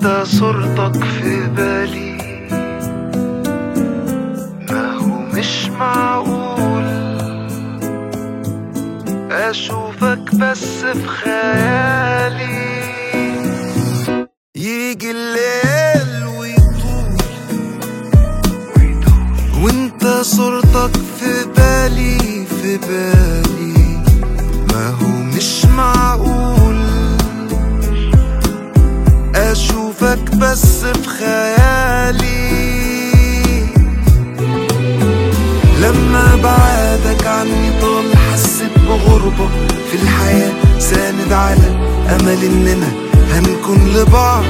وانت صورتك في بالي ما هو مش معقول اشوفك بس في خيالي يجي الليل ويطول وانت صورتك في بالي في بالي ما هو مش معقول اشوفك بس في خيالي لما بعدك عني طال حسيت بغربة في الحياة ساند على امل اننا هنكون لبعض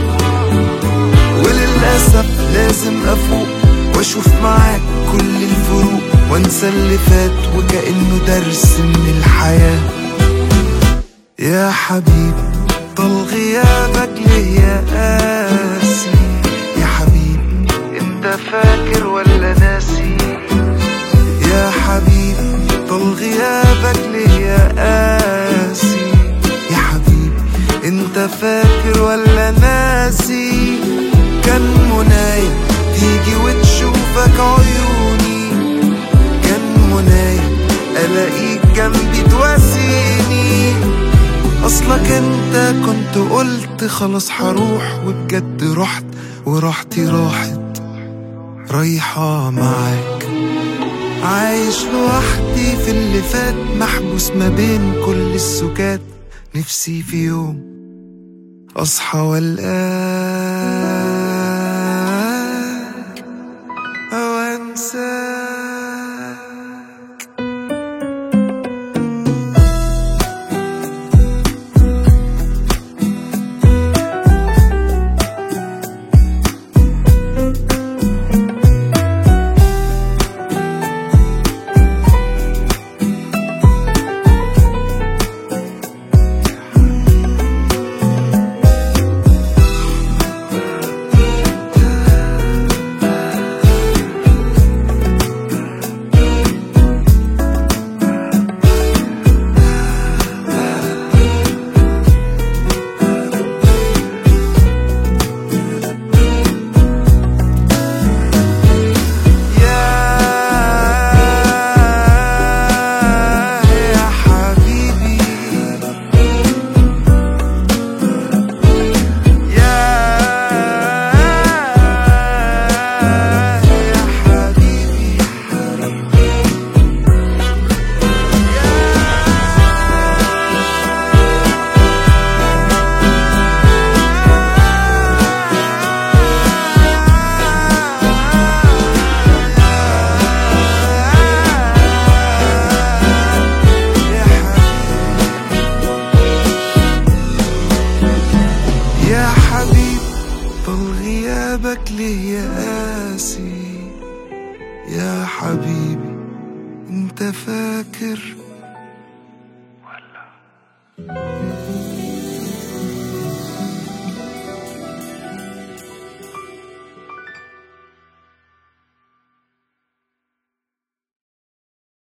وللأسف لازم افوق واشوف معاك كل الفروق وانسى اللي فات وكأنه درس من الحياة يا حبيبي طال غيابك ليا قاسي يا حبيبي انت فاكر ولا ناسي يا حبيبي طال غيابك ليا قاسي يا حبيبي انت فاكر ولا ناسي كان منايا تيجي وتشوفك عيوني كان منايا الاقيك جنبي تواسيني اصلك انت كنت قلت خلاص هروح وبجد رحت وراحتي راحت رايحة معاك عايش لوحدي في اللي فات محبوس ما بين كل السكات نفسي في يوم اصحى والقاك او انساك يا يا حبيبي يا يا حبيبي يا حبيب طال غيابك ليا قاسي يا حبيبي انت فاكر ولا